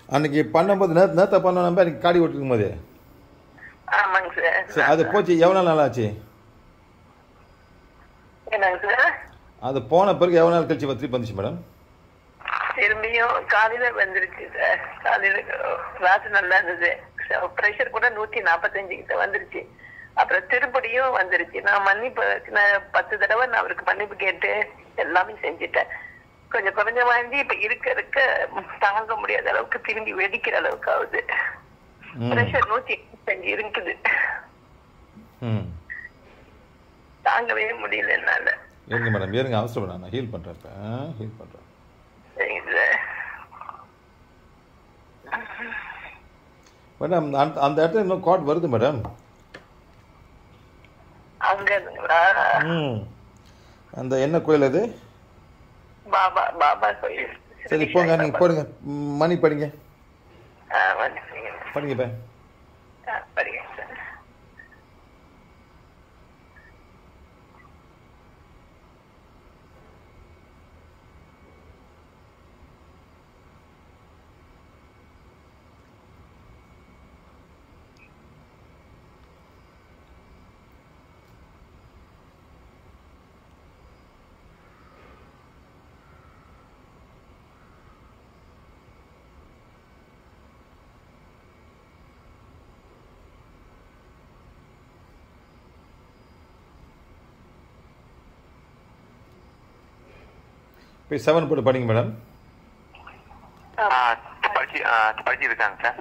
அன்னைக்கு பண்ணும்போது நேற்று நேற்று பண்ண நம்ம அன்னைக்கு காடி ஓட்டிருக்கும் போது ஆமாங்க சார் சரி அது போச்சு எவ்வளோ நாள் ஆச்சு என்னங்க சார் அது போன பிறகு எவ்வளோ நாள் கழிச்சு திருப்பி வந்துச்சு மேடம் திரும்பியும் காலையில வந்துருச்சு சார் காலையில கிளாஸ் நல்லா இருந்தது ப்ரெஷர் கூட நூத்தி நாற்பத்தஞ்சு கிட்ட வந்துருச்சு அப்புறம் திருப்படியும் வந்துருச்சு நான் மன்னிப்பு நான் பத்து தடவை நான் அவருக்கு மன்னிப்பு கேட்டு எல்லாமே செஞ்சுட்டேன் கொஞ்சம் கொஞ்சம் வாங்கி இப்ப இருக்க இருக்க தாங்க முடியாத அளவுக்கு திரும்பி வெடிக்கிற அளவுக்கு ஆகுது ம். ப்ரெஷர் நூத்தி எண்பத்தஞ்சு இருக்குது ம் தாங்கவே முடியல என்னால இருங்க மேடம் இருங்க அவசரப்பட நான் ஹீல் பண்ணுறேன் இப்போ ஹீல் பண்ணுறேன் சரிங்க சார் மேடம் அந்த அந்த இடத்துல இன்னும் கார்டு வருது மேடம் அங்க இருந்துங்களா ம் அந்த என்ன கோயில் அது பாபா பாபா கோயில் சரி போங்க நீங்கள் போடுங்க ம், மணி படிங்க ஆ, வந்துட்டீங்க. படிங்க இப்போ ஆ, படிங்க சார் போய் செவன் போட்டு படிங்க மேடம் ஆ, படிச்சு ஆ, படிச்சிருக்காங்க சார்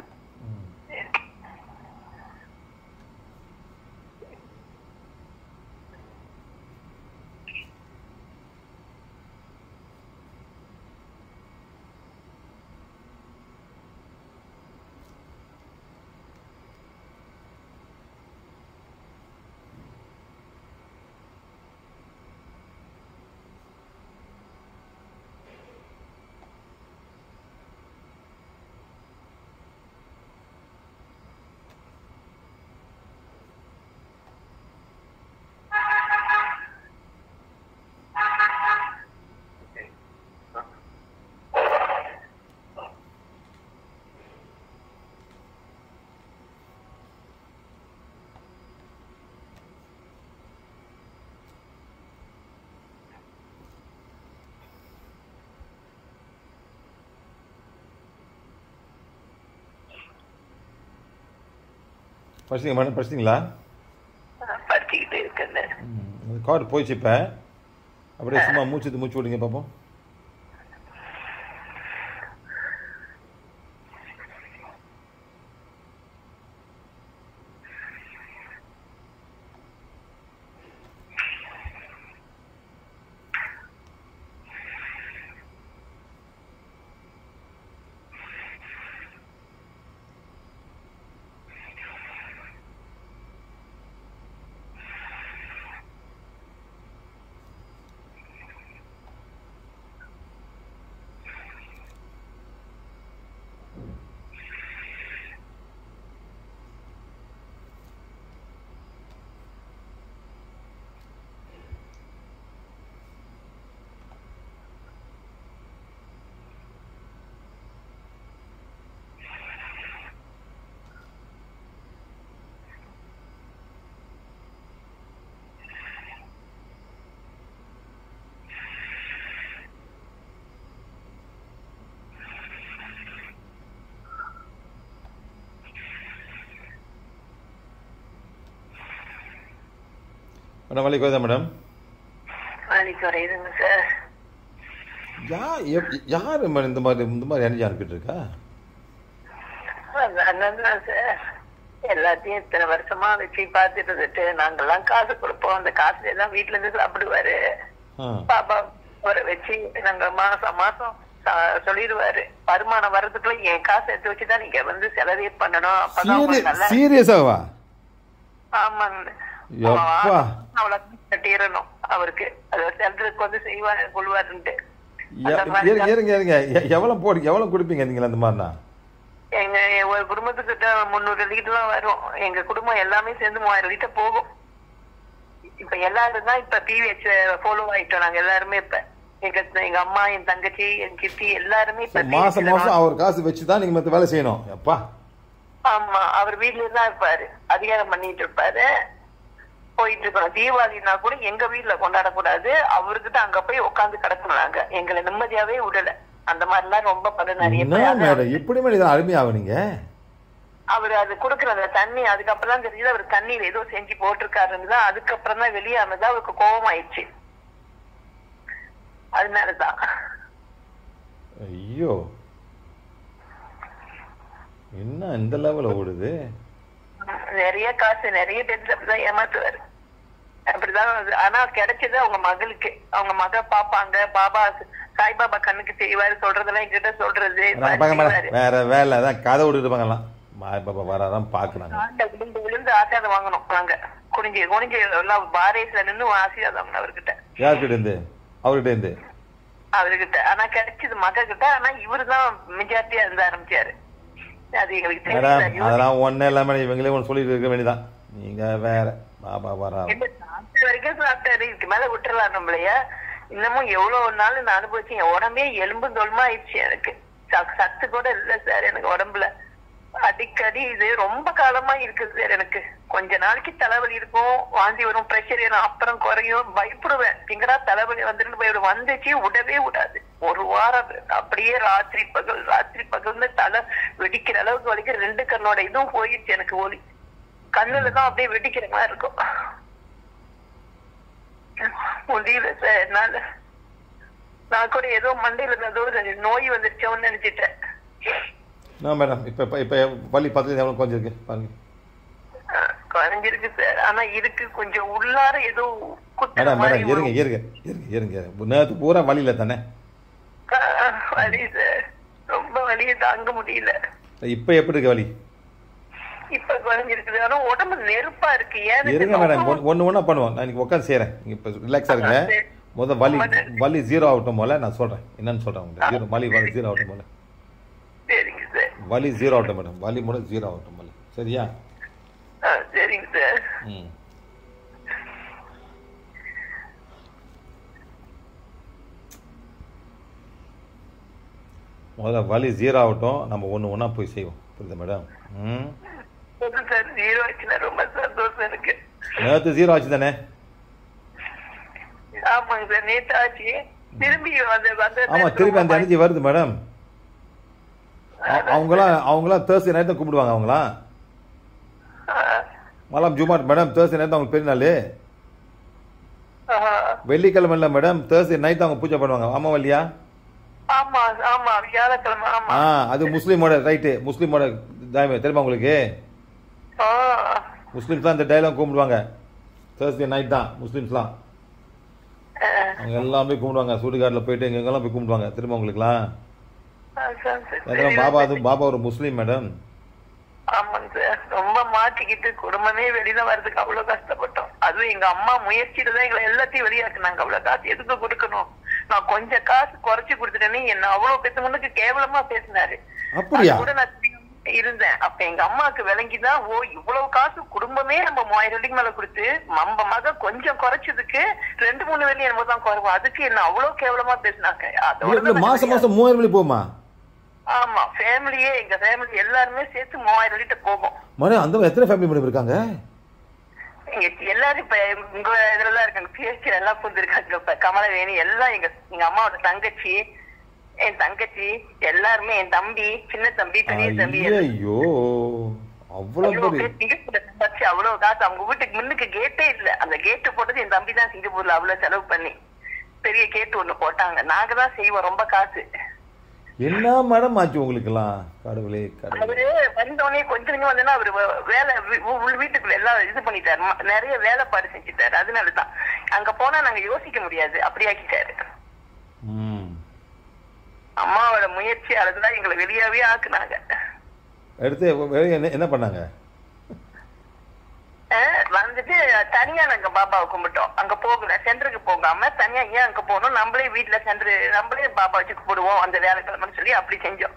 படிச்சிங்க மேடம் படிச்சிங்களா ஆ, படிச்சுக்கிட்டு இருக்கேன் அந்த கார்டு போயிடுச்சு இப்போ அப்படியே சும்மா மூச்சு மூச்சு விடுங்க பார்ப்போம் மேடம் வழி கோதா மேடம் நாளைக்கு குறையுதுங்க சார் யா எப்- யார் மேடம் இந்த மாதிரி இந்த மாதிரி எனர்ஜி அனுப்பிட்டு இருக்கா அதான் சார் எல்லாத்தையும் இத்தனை வருஷமா வச்சு பார்த்துட்டு இருந்துட்டு நாங்கெல்லாம் காசு கொடுப்போம் அந்த காசுல எல்லாம் வீட்டுல இருந்து சாப்பிடுவாரு ஆ பாப்பா அவரை வச்சு நாங்க மாசம் மாசம் ச- சொல்லிடுவாரு வருமானம் வர்றதுக்குள்ள என் காசு எடுத்து வச்சுதான் நீங்க வந்து செலவே பண்ணணும் அப்பதான் உங்களுக்கு நல்லா சீரியஸாவா ஆமாங்க எப்பா. அவ்வளவு கட்டிடணும் அவருக்கு அது செல்றதுக்கு வந்து செய்வாரு கொள்வாருன்ட்டு அந்த மாதிரி இருங்க இருங்க இருங்க எ- எவ்வளவு போடு எவ்வளவு கொடுப்பீங்க நீங்களா அந்த மாதிரினா எங்க ஒரு குடும்பத்துக்கிட்ட முந்நூறு லிட்டர் தான் வரும் எங்க குடும்பம் எல்லாமே சேர்ந்து மூவாயிரம் லிட்டர் போகும் இப்ப எல்லாரும் தான் இப்ப பிவிஹெச் ஃபாலோ ஆயிட்டோம் நாங்க எல்லாருமே இப்ப எங்க எங்க அம்மா என் தங்கச்சி என் சித்தி எல்லாருமே So, மாசம் மாசம் அவர் காசு வச்சு தான் நீங்க மத்த வேலை செய்யணும் அப்பா ஆமா அவர் வீட்ல தான் இருப்பாரு அதிகாரம் பண்ணிட்டு இருப்பாரு போயிட்டு இருக்கோம் தீபாவளினா கூட எங்க வீட்ல கொண்டாடக்கூடாது அவர்கிட்ட அங்க போய் உட்கார்ந்து கிடக்கணும் நாங்க எங்களை நிம்மதியாவே விடல அந்த மாதிரி எல்லாம் ரொம்ப பண்ண என்ன மேடம் இப்படி மேடம் இதான் அருமையாகும் நீங்க அவர் அது குடுக்குற அந்த தண்ணி அதுக்கப்புறம் தான் தெரியுது அவர் தண்ணியில ஏதோ செஞ்சு போட்டிருக்காருன்னு தான் அதுக்கப்புறம் தான் வெளியானது அவருக்கு கோபம் ஆயிடுச்சு அதனாலதான் ஐயோ என்ன இந்த லெவலில் ஓடுது நிறைய காசு நிறைய பேர் அப்படிதான் ஏமாத்துவாரு அப்படிதான் அது. ஆனா கிடைச்சது அவங்க மகளுக்கு அவங்க மக பாப்பாங்க பாபா சாய்பாபா கண்ணுக்கு செய்வாரு சொல்றதெல்லாம் என்கிட்ட சொல்றது நான் பார்க்க செய்வாரு. மாட்டேன் வேற வேலை தான் கதை விட்டுட்டு இருப்பாங்கலாம் மாய் பாப்பா வராதான் பார்க்குறாங்க ஆண்ட விழுந்து விழுந்து ஆசீர்வாதம் வாங்கணும் நாங்க குனிஞ்சு குனிஞ்சு எல்லாம் பாரேஸ்ல நின்னு ஆசீர்வாதம் வாங்கணும் அவர்கிட்ட யார்கிட்ட இருந்து அவர்கிட்ட இருந்து அவர்கிட்ட ஆனா கிடைச்சது மக கிட்ட ஆனா இவருதான் மெஜாரிட்டியா இருந்த ஆரம்பிச்சாரு அது எங்களுக்கு மேடம் தெரியல அதெல்லாம் ஒன்றும் இல்லாம இவங்களே ஒன்று சொல்லிட்டு இருக்க வேண்டியதான் நீங்க வேற பாபா வரா இல்ல, சாப்பிட்ட வரைக்கும் சாப்பிட்டாரு இதுக்கு மேல விட்டுறலாம் நம்மளைய இன்னமும் எவ்வளவு நாள் நான் அனுபவிச்சேன் என் உடம்பே எலும்பு தோல்மா ஆயிடுச்சு எனக்கு ச- சத்து கூட இல்ல சார் எனக்கு உடம்புல அடிக்கடி இது ரொம்ப காலமா இருக்குது சார் எனக்கு கொஞ்ச நாளைக்கு தலைவலி இருக்கும் வாந்தி வரும் பிரஷர் ஏறும் அப்புறம் குறையும் பயப்படுவேன் எங்கடா தலைவலி வந்துருந்து போயிடும் வந்துச்சு விடவே விடாது ஒரு வாரம் அப்படியே ராத்திரி பகல் ராத்திரி பகல்னு தலை வெடிக்கிற அளவுக்கு வலிக்கிற ரெண்டு கண்ணோட இதுவும் போயிடுச்சு எனக்கு ஒலி கண்ணுல தான் அப்படியே வெடிக்கிற மாதிரி இருக்கும் முடியல சார் என்னால நான் கூட ஏதோ மண்டையில ஏதோ ஒரு நோய் வந்துருச்சோன்னு நினைச்சிட்டேன் நான் மேடம் இப்போ இப்போ வலி பக்கத்துல எவ்வளோ கொஞ்சம் இருக்கு பாருங்க அஹ் குறைஞ்சிருக்கு சார் ஆனா இதுக்கு கொஞ்சம் உள்ளார ஏதோ குத்துற மேடம் மாதிரி மேடம் இருங்க இருங்க இருங்க இருங்க நேற்று பூரா வழியில் தானே அஹ் வலி சார் ரொம்ப வலியை தாங்க முடியல இப்போ எப்படி இருக்கு வலி இப்ப குறைஞ்சிருக்குது ஆனா உடம்பு நெருப்பா இருக்கு ஏன்னு இருங்க தெரியல. மேடம் ஒன்று ஒன்றா பண்ணுவோம் நான் இன்னைக்கு உட்காந்து செய்கிறேன் நீங்கள் இப்போ ரிலாக்ஸாக இருங்க சரி. முதல் வலி ரொம்ப நன்றி. வலி ஜீரோ ஆகட்டும் போல நான் சொல்கிறேன் என்னன்னு சொல்கிறேன் உங்களுக்கு ஜீரோ வலி வலி ஜீரோ ஆகட்டும் போல சரிங்க சார் வலி ஜீரோ ஆகட்டும் மேடம் வலி மூலம் ஜீரோ ஆகட்டும் போல சரியா அஹ் சரிங்க சார் ம் முதல்ல வலி ஜீரோ ஆகட்டும் நம்ம ஒன்று ஒன்றா போய் செய்வோம் புரியுதா மேடம் ம் சொல்லுங்க சார் ஜீரோ ஆச்சுன்னா ரொம்ப சந்தோஷம் எனக்கு நேற்று ஜீரோ ஆச்சு தானே ஆமாங்க சார் நேத்து ஆச்சு திரும்பி வந்து வந்து ஆமாம் திருப்பி அந்த எனர்ஜி வருது மேடம் அ- அவங்களாம் அவங்களாம் தேர்ஸ்டே நைட் தான் கும்பிடுவாங்க அவங்களாம் மலாம் ஜுமாட் மேடம் தேர்ஸ்டே நைட் அவங்களுக்கு பெரிய நாள் வெள்ளிக்கிழமை இல்லை மேடம் தேர்ஸ்டே நைட் அவங்க பூஜை பண்ணுவாங்க ஆமா இல்லையா ஆமா ஆமா வியாழக்கிழமை ஆமா ஆ அது முஸ்லீமோட ரைட்டு முஸ்லீமோட தாய்மை தெரியுமா உங்களுக்கு ஆ, முஸ்லீம்ஸ் தான் இந்த டைலாக் கும்பிடுவாங்க தேர்ஸ்டே நைட் தான் முஸ்லீம்ஸ்லாம் அஹ், அவங்க எல்லாம் போய் கும்பிடுவாங்க சுடுகாட்டில் போயிட்டு எங்க எங்கெல்லாம் போய் கும்பிடுவாங்க தெரியுமா உங்களுக்குலாம் அதான் சார். அதெல்லாம் பாபா அது பாபா ஒரு முஸ்லீம் மேடம் ஆமாங்க சார் ரொம்ப மாட்டிக்கிட்டு குடும்பமே வெளியில வர்றதுக்கு அவ்வளவு கஷ்டப்பட்டோம் அதுவும் எங்க அம்மா முயற்சியில தான் எங்களை எல்லாத்தையும் வெளியாக்குனாங்க அவ்வளவு காசு எதுக்கு கொடுக்கணும் நான் கொஞ்சம் காசு குறைச்சு கொடுத்துட்டேன்னு என்ன அவ்வளவு பேச முன்னுக்கு கேவலமா பேசினாரு அப்படியா? அது கூட நான் தெரியாம இருந்தேன் அப்ப எங்க அம்மாவுக்கு விளங்கிதான் ஓ இவ்வளவு காசு குடும்பமே நம்ம மூவாயிரம் வெள்ளிக்கு மேல கொடுத்து நம்ம மக கொஞ்சம் குறைச்சதுக்கு ரெண்டு மூணு வெள்ளி என்னமோ தான் குறைவும் அதுக்கு என்ன அவ்வளவு கேவலமா பேசினாங்க அதோட இல்லை தான் மாசம் நான் மாசம் மூவாயிரம் வழி போகுமா ஆமா ஃபேமிலியே எங்க ஃபேமிலி எல்லாருமே சேர்த்து மூவாயிரம் லிட்டர் போகும் மேடம் அந்த எத்தனை ஃபேமிலி மேடம் இருக்காங்க இங்க எல்லாரும் இப்ப உங்க இதுல இருக்காங்க பிஹெச்சி எல்லாம் புரிஞ்சிருக்காங்க இப்ப கமலவேணி எல்லாம் எங்க எங்க அம்மாவோட தங்கச்சி என் தங்கச்சி எல்லாருமே என் தம்பி சின்ன தம்பி பெரிய தம்பி எல்லாம் ஐயோ அவ்வளவு அவ்வளவு பெரிய பேர் சிங்கப்பூர்ல சம்பாதிச்சு அவ்வளவு காசு அவங்க வீட்டுக்கு முன்னுக்கு கேட்டே இல்ல அந்த கேட்டு போட்டது என் தம்பி தான் சிங்கப்பூர்ல அவ்வளவு செலவு பண்ணி பெரிய கேட்டு ஒண்ணு போட்டாங்க நாங்க தான் செய்வோம் ரொம்ப காசு என்ன மேடம் ஆச்சு உங்களுக்கெல்லாம் கடவுளே கடவுளே அவரு வந்தோடனே கொஞ்ச கொஞ்சம் வந்தோன்னா அவரு வ- வேலை வீ- உள் வீட்டுக்குள்ள எல்லாம் இது பண்ணிட்டாரு ம- நிறைய வேலைப்பாடு செஞ்சுட்டாரு அதனாலதான் அங்க போனா நாங்க யோசிக்க முடியாது அப்படி ஆக்கிட்டாரு ம் அம்மாவோட முயற்சி அதுதான் எங்களை வெளியாவே ஆக்குனாங்க எடுத்து வெளிய என்ன என்ன பண்ணாங்க அஹ் வந்துட்டு தனியா நாங்க பாபாவை கும்பிட்டோம் அங்க போகல சென்டருக்கு போகாம தனியா ஏன் அங்க போகணும் நம்மளே வீட்டுல சென்டர் நம்மளே பாபா வச்சு கும்பிடுவோம் அந்த வேலைக்கிழமைன்னு சொல்லி அப்படி செஞ்சோம்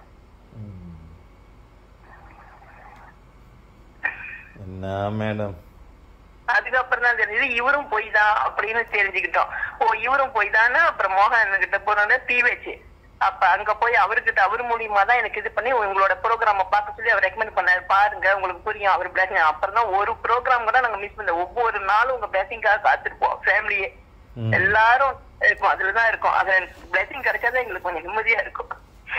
என்ன மேடம் அதுக்கப்புறம் தான் தெரிஞ்சது இவரும் போய் தான் அப்படின்னு தெரிஞ்சுக்கிட்டோம் ஓ இவரும் போய் தானே அப்புறம் மோகன் கிட்ட போனோட தீ வச்சு அப்ப அங்க போய் அவர்கிட்ட அவர் மூலியமா தான் எனக்கு இது பண்ணி உங்களோட ப்ரோக்ராம பார்க்க சொல்லி அவர் ரெக்கமெண்ட் பண்ணாரு பாருங்க உங்களுக்கு புரியும் அவர் பிளஸிங் அப்புறம் தான் ஒரு ப்ரோக்ராம் கூட நாங்க மிஸ் பண்ணல ஒவ்வொரு நாளும் உங்க பிளஸிங்காக காத்திருப்போம் ஃபேமிலியே ம். எல்லாரும் இருக்கும் அதுலதான் இருக்கும் அதுல பிளஸிங் கிடைச்சாதான் எங்களுக்கு கொஞ்சம் நிம்மதியா இருக்கும்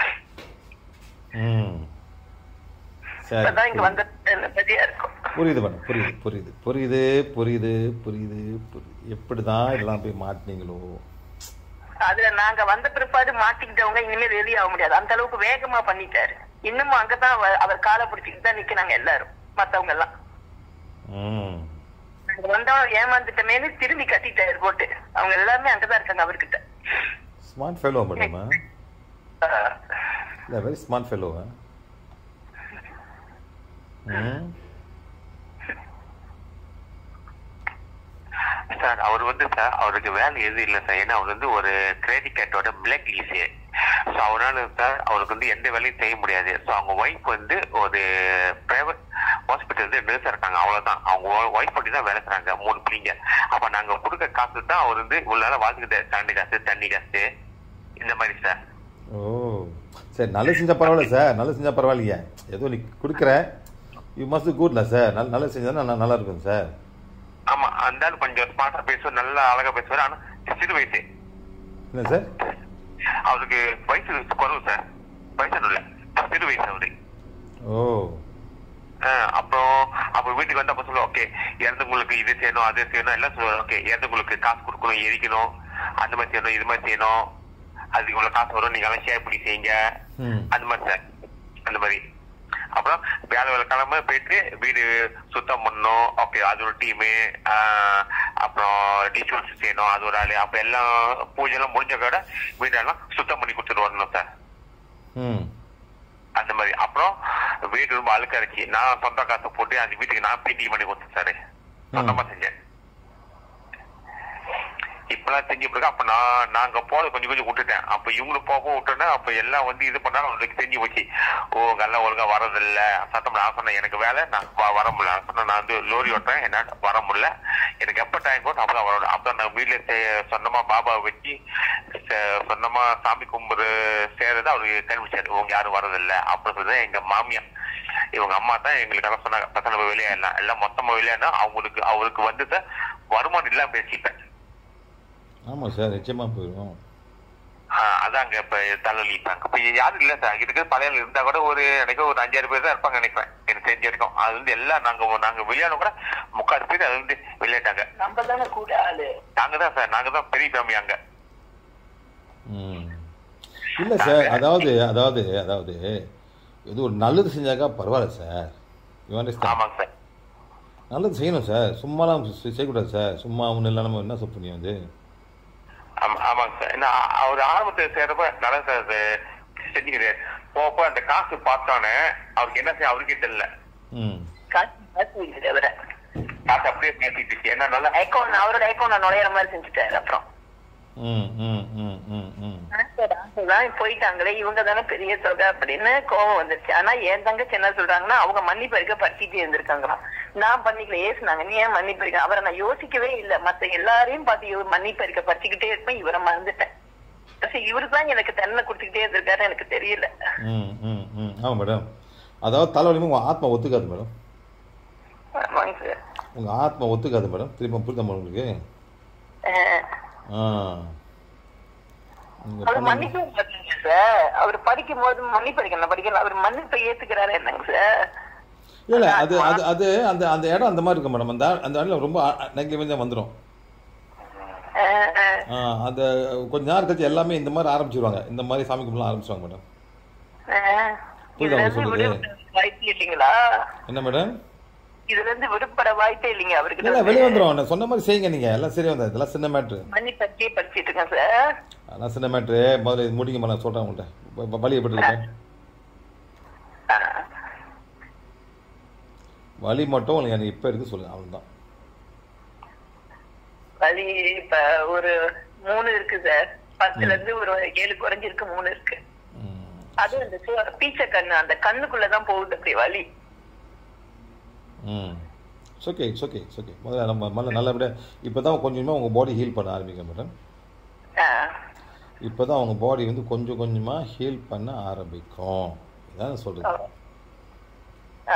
ம் சரி இப்பதான் இங்க வந்த நிம்மதியா இருக்கும் புரியுது மேடம் புரியுது புரியுது புரியுது புரியுது புரியுது புரியுது எப்படி தான் இதெல்லாம் போய் மாட்டினீங்களோ அதுல நாங்க வந்த பிற்பாடு மாட்டிக்கிட்டவங்க இனிமேல் வெளியே ஆக முடியாது அந்த அளவுக்கு வேகமா பண்ணிட்டாரு இன்னமும் அங்கதான் அவ- அவர் காலை பிடிச்சிக்கிட்டு தான் நிக்கிறாங்க எல்லாரும் மத்தவங்க எல்லாம் ம் நாங்க வந்தோம் ஏமாந்துட்டமேனு திரும்பி கட்டிட்டாரு போட்டு அவங்க எல்லாருமே அங்கதான் இருக்காங்க அவர்கிட்ட ஸ்மார்ட் ஃபெலோ மேடம் இல்லை வெரி ஸ்மார்ட் ஃபெலோ ம் சார் அவர் வந்து சார் அவருக்கு வேலை எதுவும் இல்லை சார் ஏன்னா அவர் வந்து ஒரு கிரெடிட் கார்டோட பிளாக் லீஸு ஸோ அவரால் சார் அவருக்கு வந்து எந்த வேலையும் செய்ய முடியாது ஸோ அவங்க ஒய்ஃப் வந்து ஒரு பிரைவேட் ஹாஸ்பிட்டல் வந்து நர்ஸாக இருக்காங்க அவ்வளோதான் அவங்க ஒய்ஃப் பண்ணி தான் வேலை செய்றாங்க மூணு பிள்ளைங்க அப்போ நாங்கள் கொடுக்க காசு தான் அவர் வந்து இவ்வளோ நேரம் வாழ்ந்துக்கிட்டாரு கரண்ட் காசு தண்ணி காசு இந்த மாதிரி சார் ஓ சரி நல்லது செஞ்சால் பரவாயில்ல சார் நல்லது செஞ்சால் பரவாயில்லையே ஏதோ நீ கொடுக்குற யூ மஸ்ட் குட்ல சார் நல்ல நல்லது செஞ்சால் நல்லா நல்லா இருக்கும் சார் ஆமா அந்த ஆள் கொஞ்சம் ஸ்மார்ட்டா பேசுவார் நல்லா அழகா பேசுவார் ஆனா சிறு வயசு என்ன சார் அவருக்கு வயசு குறவு சார் வயசு இல்ல சிறு வயசு அவரு ஓ ஆஹ் அப்புறம் அப்ப வீட்டுக்கு வந்து அப்ப சொல்லுவோம் ஓகே இறந்தவங்களுக்கு இது செய்யணும் அது செய்யணும் எல்லாம் சொல்லுவாங்க ஓகே இறந்தவங்களுக்கு காசு கொடுக்கணும் எரிக்கணும் அந்த மாதிரி செய்யணும் இது மாதிரி செய்யணும் அதுக்கு இவ்வளவு காசு வரும் நீங்க எல்லாம் ஷேர் பண்ணி செய்யுங்க ம் அந்த மாதிரி சார் அந்த மாதிரி அப்புறம் வேலை வேலை கிளம்ப போயிட்டு வீடு சுத்தம் பண்ணணும் ஓகே அது ஒரு டீமு அப்புறம் டிஷுவல்ஸ் செய்யணும் அது ஒரு ஆளு அப்ப எல்லாம் பூஜை எல்லாம் முடிஞ்ச கூட வீடெல்லாம் சுத்தம் பண்ணி கொடுத்துட்டு வரணும் சார் ம் அந்த மாதிரி அப்புறம் வீடு ரொம்ப அழுக்கா இருந்துச்சு நான் சொந்த காசு போட்டு அந்த வீட்டுக்கு நான் பெயிண்டிங் பண்ணி கொடுத்தேன் சார் சொந்தமா செஞ்சேன் இப்பெல்லாம் செஞ்சு பிறகு அப்ப நான் நாங்க போறது கொஞ்சம் கொஞ்சம் விட்டுட்டேன் அப்ப இவங்களுக்கு போக விட்டோன்னா அப்ப எல்லாம் வந்து இது பண்ணாலும் அவங்களுக்கு தெரிஞ்சு போச்சு ஓ எல்லாம் ஒழுங்கா வரதில்ல சத்தம் நான் சொன்னேன் எனக்கு வேலை நான் வ- வர முடியல நான் சொன்னேன் நான் வந்து லோரி ஓட்டுறேன் என்னால வர முடியல எனக்கு எப்ப டைம் போட்டு அப்பதான் வரணும் அப்பதான் நான் வீட்டுல சே- சொந்தமா பாபா வச்சு ச- சொந்தமா சாமி கும்பிடு சேரது அவருக்கு கண்டுபிடிச்சாரு உங்க யாரும் வரதில்ல அப்படின்னு சொல்லி எங்க மாமியா இவங்க அம்மா தான் எங்களுக்கு எல்லாம் சொன்னாங்க பசங்க போய் வெளியாடலாம் எல்லாம் மொத்தமா வெளியாடா அவங்களுக்கு அவருக்கு வந்து வருமானம் இல்லாம பேசிப்பேன் ஆமாம் சார் நிச்சயமாக போயிடும் ஆஹ் அதாங்க இப்ப தலைவலிப்பாங்க இப்ப யாரும் இல்ல சார் இருக்கிற பழைய ஆள் இருந்தா கூட ஒரு எனக்கு ஒரு அஞ்சாறு பேர் தான் இருப்பாங்க நினைக்கிறேன் எனக்கு தெரிஞ்ச வரைக்கும் அது வந்து எல்லாம் நாங்க நாங்க விளையாட கூட முக்கால் பேர் அது வந்து விளையாட்டாங்க நம்ம தானே கூட ஆளு நாங்க தான் சார் நாங்க தான் பெரிய ஃபேமிலி அங்க ம் இல்லை சார் அதாவது அதாவது அதாவது இது ஒரு நல்லது செஞ்சாக்கா பரவாயில்ல சார் யூ அண்டர்ஸ்டாண்ட் ஆமாங்க சார் நல்லது செய்யணும் சார் சும்மாலாம் செ- செய்யக்கூடாது சார் சும்மா ஒன்றும் இல்லை நம்ம என்ன சொல்ல முடியும் அது ஆமா ஆமாங்க சார் ஏன்னா அவர் ஆரம்பத்தை சேர்றப்ப நல்லா சார் அது செஞ்சுக்கிறாரு போக போக அந்த காசு பார்த்தோன்னே அவருக்கு என்ன செய்ய அவருக்கே தெரியல ம் காசு காசு இருக்குது அவரை காசு அப்படியே பேசிட்டு ஏன்னா நல்லா ஐகோன் அவரோட ஐகோன் நுழையிற மாதிரி செஞ்சுட்டாரு அப்புறம் ம் ம் ம் ம் ம் ஆன்சர் ஆன்சர் தான் போயிட்டாங்களே இவங்க தானே பெரிய தொகை அப்படின்னு கோவம் வந்துருச்சு ஆனா என் தங்கச்சி என்ன சொல்றாங்கன்னா அவங்க மன்னிப்பு இருக்க பறிச்சுட்டே இருந்திருக்காங்களாம் நான் பண்ணிக்கல ஏசுனாங்க நீ ஏன் மன்னிப்பு இருக்க அவரை நான் யோசிக்கவே இல்ல மத்த எல்லாரையும் பார்த்து இவர் மன்னிப்பு இருக்க பறிச்சுக்கிட்டே இருப்பேன் இவரை மறந்துட்டேன் இவரு தான் எனக்கு தன்னை கொடுத்துக்கிட்டே இருந்திருக்காரு எனக்கு தெரியல ம் ம் ம் ஆமாம் மேடம் அதாவது தலைவலிமை உங்கள் ஆத்மா ஒத்துக்காது மேடம் ஆமாங்க சார் உங்கள் ஆத்மா ஒத்துக்காது மேடம் திரும்ப புரியுதா மேடம் உங்களுக்கு அஹ், ஆ நீங்கள் அவர் பண்ண மன்னிப்பு மாட்டீங்க சார் அவர் படிக்கும் போது மன்னிப்பு அடிக்கணும் படிக்கல அவர் மன்னிப்பை ஏத்துக்கிறாரு என்னங்க சார் இல்லை இல்லை அது அது அது அந்த அந்த இடம் அந்த மாதிரி இருக்கும் மேடம் அந்த அந்த இடத்துல ரொம்ப நெக்லிஜென்ஸாக வந்துடும் அஹ், அஹ். அந்த கொஞ்ச நேரம் கழிச்சு எல்லாமே இந்த மாதிரி ஆரம்பிச்சிருவாங்க இந்த மாதிரி சாமி கும்பிடலாம் ஆரம்பிச்சிருவாங்க மேடம் அஹ், புரியுதா இதுல இருந்து சொல்றது? விடுபட வாய்ப்பே இல்லைங்களா என்ன மேடம் இதுல இருந்து விடுபட வாய்ப்பே இல்லைங்க அவருக்கு இல்லை வெளியே வந்துடும் நான் சொன்ன மாதிரி செய்யுங்க நீங்கள் எல்லாம் சரியா வந்தது இதெல்லாம் சின்ன மேட்ரு மன்னிப்பற்றியே படிச்சிட்டு இருக்கேன் சார் அதெல்லாம் சின்ன மேட்ரு முதல்ல இது முடிங்க நான் சொல்கிறேன் உங்கள்கிட்ட இப்போ வலி எப்படி இருக்கு அஹ், வலி மட்டும் உங்களுக்கு எனக்கு இப்போ இருக்கு சொல்லுங்க அவ்வளோதான் வலி இப்ப ஒரு மூணு இருக்கு சார் பத்துல இருந்து ஒரு ஏழு குறைஞ்சிருக்கு மூணு இருக்கு ம் அது அந்த சு- பீச்ச கண்ணு அந்த கண்ணுக்குள்ளதான் போகுது அப்படி வலி ம் it's okay it's okay it's okay முதல்ல நம்ம முதல்ல நல்லபடியாக இப்போ தான் கொஞ்சமாக உங்கள் பாடி ஹீல் பண்ண ஆரம்பிக்க மேடம் இப்போ தான் அவங்க பாடி வந்து கொஞ்சம் கொஞ்சமாக ஹீல் பண்ண ஆரம்பிக்கும் இதான் சொல்கிறது ஆ.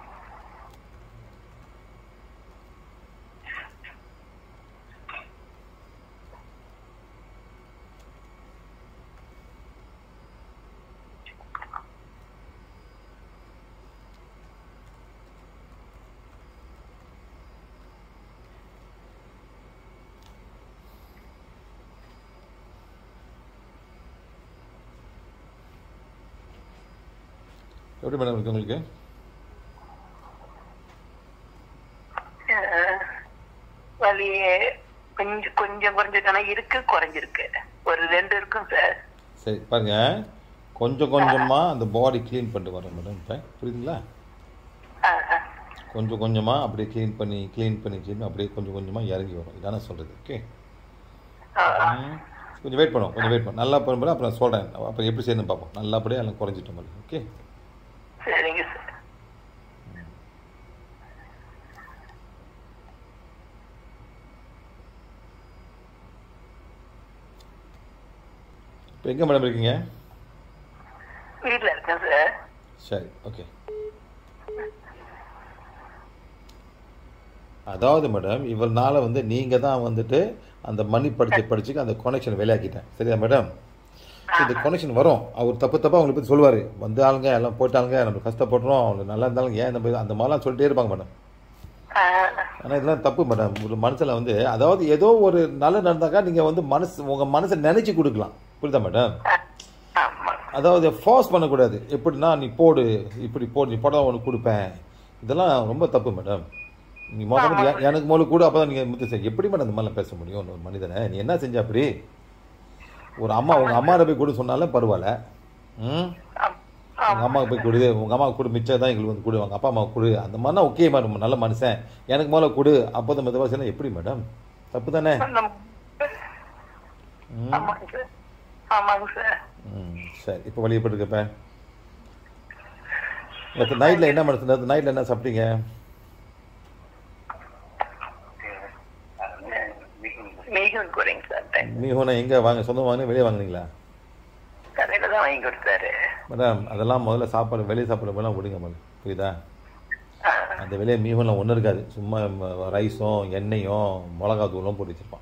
எப்படி மேடம் இருக்கு உங்களுக்கு அஹ், வலி கொஞ்சம் கொஞ்சம் குறைஞ்சிருக்கானா இருக்கு குறைஞ்சிருக்கு ஒரு ரெண்டு இருக்கும் சார் சரி பாருங்க கொஞ்சம் கொஞ்சமாக அந்த பாடி க்ளீன் பண்ணிட்டு வரேன் மேடம் இப்போ புரியுதுங்களா ஆ, ஆ. கொஞ்சம் கொஞ்சமாக அப்படியே க்ளீன் பண்ணி க்ளீன் பண்ணி க்ளீன் அப்படியே கொஞ்சம் கொஞ்சமாக இறங்கி வரும் இதானே சொல்கிறது ஓகே ஆ, ஆ. ம். கொஞ்சம் வெயிட் பண்ணுவோம் கொஞ்சம் வெயிட் பண்ணும் நல்லா பண்ணும்போது அப்புறம் சொல்கிறேன் அப்புறம் எப்படி செய்யணும் பார்ப்போம் நல்லபடியாக எல்லாம் குறைஞ்சிட்டோம் மாதிரி ஓகே சரிங்க சார் இப்போ எங்கே மேடம் இருக்கீங்க வீட்டுல இருக்கேன் சார் சரி ஓகே அதாவது மேடம் இவர்னால வந்து நீங்கள் தான் வந்துட்டு அந்த மணி படித்து படிச்சுக்கு அந்த கனெக்ஷன் வெளியாக்கிட்டேன் சரியா மேடம் So, இந்த கனெக்ஷன் வரும் அவர் தப்பு தப்பாக அவங்களை பற்றி சொல்லுவார் வந்த ஆளுங்க எல்லாம் போயிட்டாங்க நம்ம கஷ்டப்படுறோம் அவங்க நல்லா இருந்தாலும் ஏன் இந்த மாதிரி அந்த மாதிரிலாம் சொல்லிட்டே இருப்பாங்க மேடம் ஆ, ஆனால் இதெல்லாம் தப்பு மேடம் ஒரு மனசில் வந்து அதாவது ஏதோ ஒரு நல்லது நடந்தாக்கா நீங்கள் வந்து மனசு உங்கள் மனசை நினச்சி கொடுக்கலாம் புரியுதா மேடம் ஆ. ஆமா அதாவது ஃபோர்ஸ் பண்ணக்கூடாது எப்படின்னா நீ போடு இப்படி போடு நீ போட உனக்கு கொடுப்பேன் இதெல்லாம் ரொம்ப தப்பு மேடம் நீ முதல்ல எ- எனக்கு முதல்ல கூட அப்போ தான் நீங்கள் முத்து செய்ய எப்படி மேடம் இந்த மாதிரிலாம் பேச முடியும் ஒரு மனிதனை நீ என்ன செஞ்ச அப்படி ஒரு அம்மா உங்கள் அம்மா போய் கொடு சொன்னாலும் பரவாயில்ல ம் ஆம். உங்கள் அம்மாவுக்கு போய் கொடு உங்கள் அம்மாவுக்கு கொடு மிச்சம் தான் எங்களுக்கு வந்து கொடு உங்கள் அப்பா அம்மாவுக்கு கொடு அந்த மாதிரினா ஓகே மேடம் நல்ல மனுஷன் எனக்கு முதல்ல கொடு அப்போ தான் மெதுவாக சொன்னா எப்படி மேடம் தப்பு தானே நம்ம- ம் ஆமாங்க சார் ஆமாங்க சார் ம் சரி இப்போ வழி எப்படி இருக்கப்ப நேற்று நைட்டில் என்ன மனசு நேற்று நைட்டில் என்ன சாப்பிட்டீங்க மீகன் கூறிங்க சார் மீஹோனா எங்கே வாங்க சொந்தம் வாங்க வெளியே வாங்குனீங்களா கடையில தான் வாங்கி கொடுத்தாரு மேடம் அதெல்லாம் முதல்ல சாப்பாடு வெளியே சாப்பாடு போலாம் விடுங்க முதல்ல புரியுதா ஆ, அந்த வெளியே மீஹோலாம் ஒன்றும் இருக்காது சும்மா ம- ரைஸும் எண்ணெயும் மிளகா தூளும் போட்டு வச்சிருப்பான்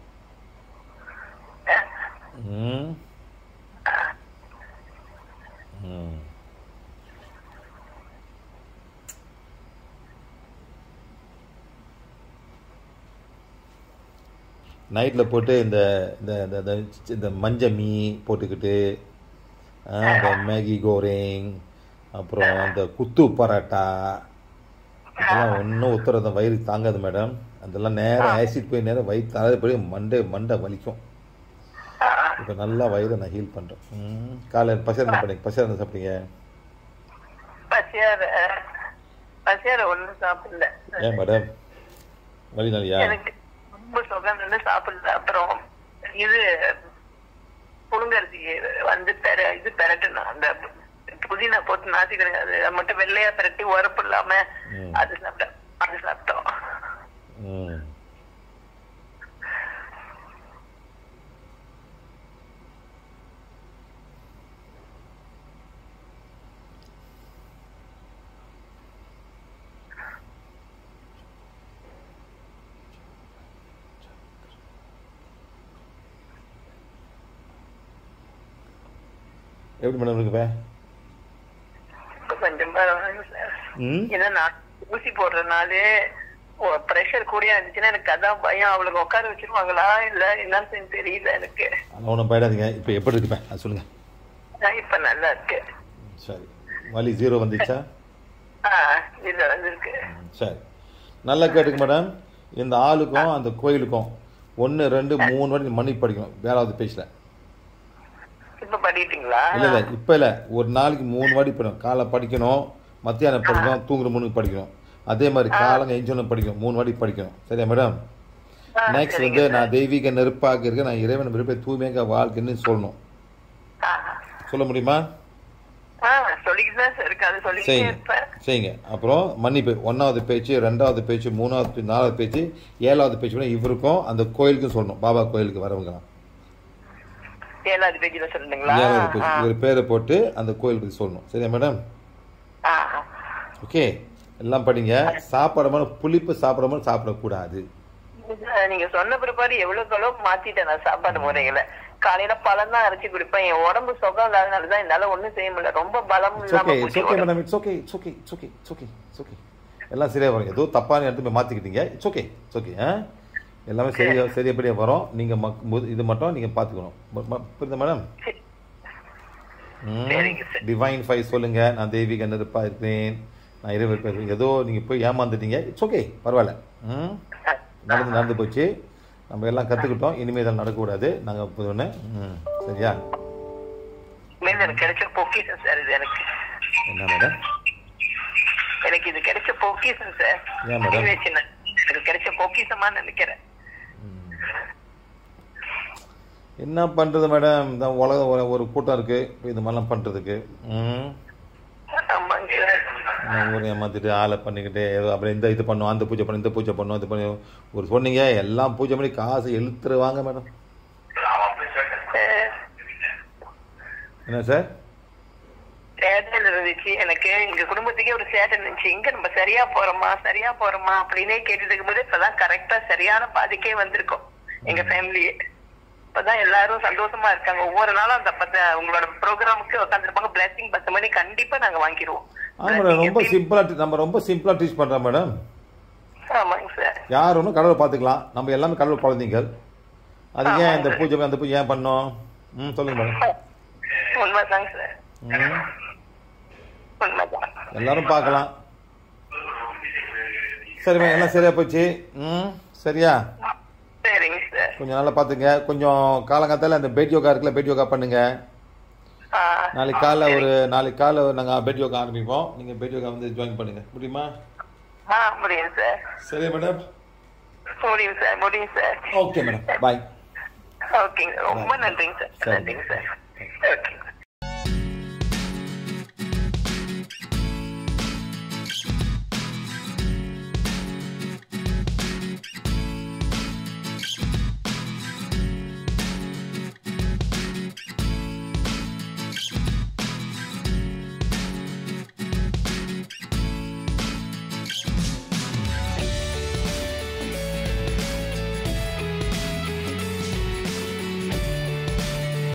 ம் ம் நைட்டில் போட்டு இந்த இந்த இந்த- இந்த- இந்த மஞ்சள் மீ போட்டுக்கிட்டு ஆ, இந்த மேகி கோரிங் அப்புறம் அந்த குத்து பரோட்டா இதெல்லாம் ஒன்றும் உத்தரத வயிறு தாங்காது மேடம் அதெல்லாம் நேரம் ஆசிட் போய் நேரம் வயிறு தலை போய் மண்டை மண்டை வலிக்கும் ஆ. இப்போ நல்லா வயிறை நான் ஹீல் பண்ணுறேன் ம் காலையில் பசியார் என்ன பண்ணீங்க பசியார் என்ன சாப்பிட்டீங்க பசியார பசியார ஒண்ணும் சாப்பிடல ஏன் மேடம் வலி நாளியா எனக்கு ரொம்ப சுகம் சாப்பிடல அப்புறம் இது புழுங்கரிசி வந்து பெர இது பெரட்டணும் அந்த புதினா போட்டு நாசிக்கிறேன் அது மட்டும் வெள்ளையா பெரட்டி உரப்பு இல்லாம ம். அது சாப்பிட்டேன் அது சாப்பிட்டோம் ம் எப்படி மேடம் இருக்குப்ப இப்ப கொஞ்சம் பரவாயில்ல சார் ம் ஏன்னா நான் ஊசி போடுறதுனாலே ப்ரெஷர் கூடயா இருந்துச்சுன்னா எனக்கு அதான் பயம் அவளுக்கு உட்கார வச்சிருவாங்களா இல்ல என்னன்னு தெரியல எனக்கு அதெல்லாம் ஒன்றும் போயிடாதீங்க இப்போ எப்படி இருக்குப்ப அது சொல்லுங்கள் நான் இப்ப நல்லா இருக்கு சரி வலி ஜீரோ வந்துச்சா ஆஹ் இது வந்திருக்கு ம், சரி நல்லா கேட்டுக்க மேடம் இந்த ஆளுக்கும் அந்த கோயிலுக்கும் ஒன்று ரெண்டு மூணு வாட்டி மணி படிக்கணும் வேறாவது பேஜில் இப்ப படிட்டீங்களா இல்லை இல்லை இப்போ இல்லை ஒரு நாளைக்கு மூணு வாட்டி படிக்கணும் காலை படிக்கணும் மத்தியானம் படிக்கணும் தூங்குற முன்னுக்கு படிக்கணும் அதே மாதிரி காலங்க எஞ்சோன்னு படிக்கணும் மூணு வாட்டி படிக்கணும் சரியா மேடம் ஆ, நெக்ஸ்ட் சரிங்க வந்து நான் தெய்வீக நெருப்பாக இருக்கேன் நான் இறைவன் விருப்ப தூய்மையாக வாழ்க்கைன்னு சொல்லணும் ஆஹ். சொல்ல முடியுமா ஆஹ் சொல்லிக்கிட்டு தான் சார் இருக்கு அது சொல்லிக்கிட்டே செய்யுங்க இருப்பேன் செய்யுங்க அப்புறம் மன்னிப்பு ஒன்றாவது பேச்சு ரெண்டாவது பேச்சு மூணாவது பேச்சு நாலாவது பேச்சு ஏழாவது பேச்சு கூட இவருக்கும் அந்த கோயிலுக்கும் சொல்லணும் பாபா கோயிலுக்கு வரவங்கலாம் ஏழாவது பேஜ்ல சொல்லணுங்களா ஏழாவது பேஜ் ஆ. ஒரு பேரை போட்டு அந்த கோயில் பற்றி சொல்லணும் சரியா மேடம் ஆ. ஓகே எல்லாம் படிங்க சாப்பிட்ற மாதிரி புளிப்பு சாப்பிட்ற மாதிரி சாப்பிடக்கூடாது நீங்க சொன்ன பிற்பாடு எவ்வளவுக்கு எவ்வளவு மாத்திட்டேன் நான் சாப்பாடு முறைகளை காலையில பழம் தான் அரைச்சு குடிப்பேன் என் உடம்பு சுகம் இல்லாதனாலதான் என்னால ஒண்ணும் செய்ய முடியல ரொம்ப பலம் இட்ஸ் இல்லாம ஓகே இட்ஸ் போச்சு ஓகே உடம்பு. Madam it's okay it's okay it's okay it's okay it's okay எல்லாம் சரியா வரும் ஏதோ தப்பான இடத்துல போய் மாற்றிக்கிட்டீங்க இட்ஸ் ஓகே இட்ஸ் ஓகே ஆ எல்லாமே சரியா சரியப்படியாக வரும் நீங்கள் இது மட்டும் நீங்கள் பார்த்துக்கணும் ம- ம- புரியுதா மேடம் சரி. சரிங்க சார். டிவைன் ஃபைவ் சொல்லுங்க நான் தெய்வீக நெருப்பா இருக்கிறேன் நான் இரவு இருப்பேன். ஏதோ நீங்கள் போய் ஏமாந்துட்டீங்க இட்ஸ் ஓகே பரவாயில்ல ம் நடந்து நடந்து போச்சு நம்ம எல்லாம் கற்றுக்கிட்டோம் இனிமேல் இதெல்லாம் நடக்கக்கூடாது நாங்கள் இப்போ ஒன்று ம் சரியா உண்மையில எனக்கு கிடைச்ச பொக்கிஷம் சார் இது எனக்கு என்ன மேடம் எனக்கு இது கிடைச்ச பொக்கிஷம் சார் ஏன் மேடம்? நீ வச்சுன. எனக்கு கிடைச்ச பொக்கிஷமா நினைக்கிறேன் என்ன பண்ணுறது மேடம் இந்த உலகம் ஒரு ஒரு கூட்டம் இருக்குது இப்போ இது மாதிரிலாம் பண்ணுறதுக்கு ம் ஆமாங்க சார் நான் ஊரை ஏமாத்திட்டு ஆளை பண்ணிக்கிட்டு ஏதோ அப்புறம் இந்த இது பண்ணும் அந்த பூஜை பண்ணும் இந்த பூஜை பண்ணும் இது பண்ணி ஒரு சொன்னீங்க எல்லாம் பூஜை பண்ணி காசு இழுத்துருவாங்க மேடம் அஹ், என்ன சார் சேட்டன் இருந்துச்சு எனக்கு எங்க குடும்பத்துக்கே ஒரு சேட்டன் இருந்துச்சு இங்க நம்ம சரியா போறோமா சரியா போறோமா அப்படின்னே கேட்டுட்டு இருக்கும்போது இப்பதான் கரெக்டா சரியான பாதைக்கே வந்திருக்கோம் எங்க ஃபேமிலியே இப்பதான் எல்லாரும் சந்தோஷமா இருக்காங்க ஒவ்வொரு நாளும் அந்த பத்த உங்களோட ப்ரோக்ராமுக்கு உட்காந்துருப்பாங்க பிளஸிங் பத்து மணி கண்டிப்பா நாங்க வாங்கிடுவோம் ஆமாம் மேடம் ரொம்ப சிம்பிளாக நம்ம ரொம்ப சிம்பிளாக டீச் பண்ணுறோம் மேடம் ஆமாங்க சார் யார் ஒன்றும் கடவுளை பார்த்துக்கலாம் நம்ம எல்லாமே கடவுள் குழந்தைங்கள் அது ஏன் இந்த பூஜை அந்த பூஜை ஏன் பண்ணோம் ம் சொல்லுங்க மேடம் உண்மைதாங்க சார் ம் உண்மைதான் எல்லாரும் பார்க்கலாம் சரி மேம் எல்லாம் சரியா போச்சு ம் சரியா சரிங்க சார் கொஞ்சம் நல்லா பார்த்துங்க கொஞ்சம் காலங்காத்தால அந்த பேட் யோகா இருக்குல்ல பேட் யோகா பண்ணுங்க ஆ, நாளைக்கு காலைல ஒரு நாளைக்கு காலைல நாங்கள் பேட் யோகா ஆரம்பிப்போம் நீங்கள் பேட் யோகா வந்து ஜாயின் பண்ணுங்க முடியுமா ஆ முடியும் சார் சரி மேடம் முடியும் சார் முடியும் சார் ஓகே மேடம் பாய் ஓகேங்க ரொம்ப நன்றிங்க சார் சரி. நன்றிங்க சார்